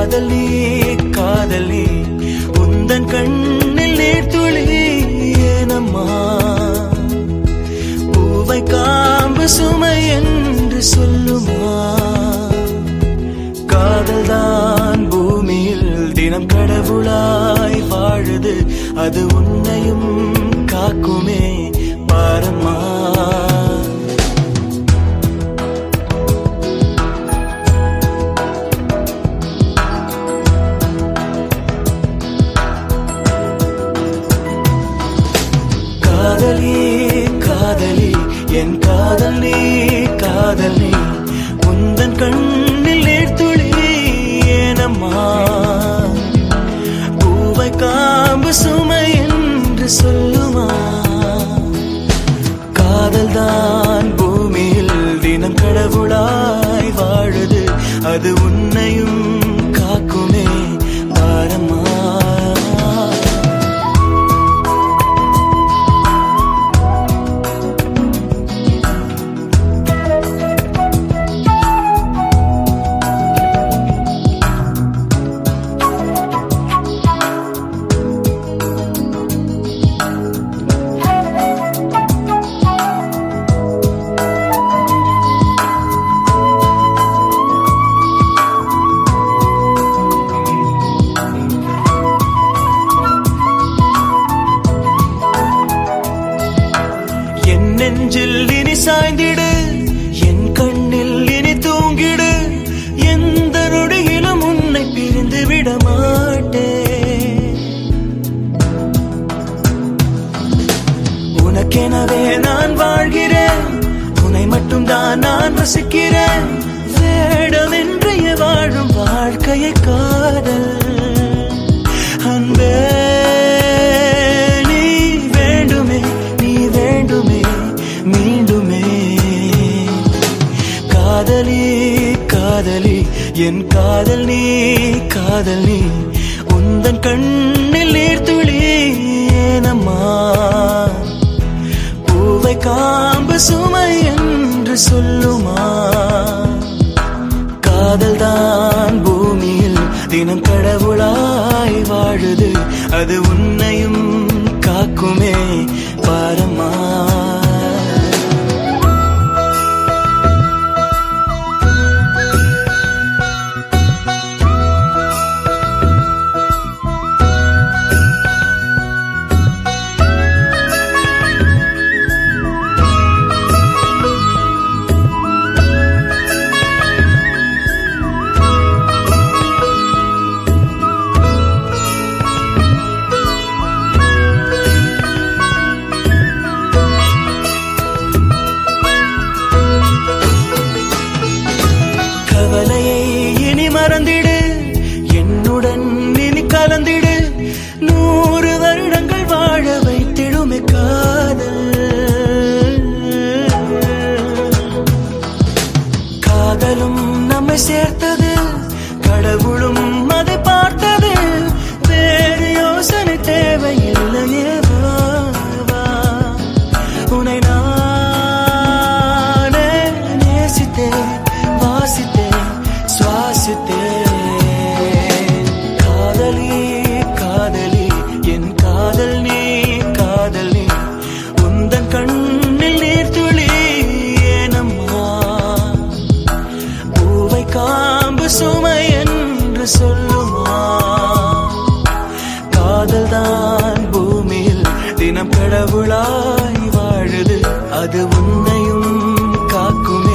காதல் நீ காதல் நீ உந்தன் கண்ணில் நீர்த்துளி ஏனம்மா பூவை காம்பு சுமை என்று சொல்லுமா காதல்தான் பூமியில் தினம் கடவுளாய் வாழுது அது உன்னையும் காக்குமே பாரம்மா காதலி காதலி என் காதல் நீ காதல் நீ உந்தன் கண்ணில் நீர்த்துளி ஏனம்மா பூவை காம்பு சுமை என்று சொல்லுமா காதல் தான் பூமியில் தினம் கடவுளாய் வாழுது அது உன்னையும் காக்குமே பாரம்மா என் நெஞ்சில் இனி சாய்ந்திடு என் கண்ணில் இனி தூங்கிடு எந்த நொடியிலும் உன்னை பிரிந்து விட மாட்டேன் உனக்கெனவே நான் வாழ்கிறேன் உன்னை மட்டும் தான் நான் ரசிக்கிறேன் வேடமென்றைய வாழும் வாழ்க்கையை காதல் அன்பே நீ வேண்டுமே நீ வேண்டுமே மீண்டுமே காதலி காதலி என் காதல் நீ காதல் நீ உந்தன் கண்ணில் நீர்த்துளி ஏனம்மா பூவை காம்பு சுமை என்று சொல்லுமா காதல் தான் பூமியில் தினம் கடவுளாய் வாழுது அது உன்னையும் காக்குமே பாரம்மா கவலையை இனி மறந்திடு என்னுடன் இனி கலந்திடு நூறு வருடங்கள் வாழ வைத்திடுமே காதல் காதலும் நம்மை சேர்த்தது கடவுளும் அதை பார்த்தது வேறு யோசனை தேவையில்லையே வா, வா. உன்னை நானே நேசித்தேன் வாசித்தேன் சுவாசித்தேன் காதலி காதலி என் காதல் நீ காதல் நீ உந்தன் கண்ணில் நீர்த்துளி ஏனம்மா பூவை காம்பு சுமை என்று சொல்லுமா காதல் தான் பூமியில் தினம் கடவுளாய் வாழுது அது உன்னையும் காக்குமே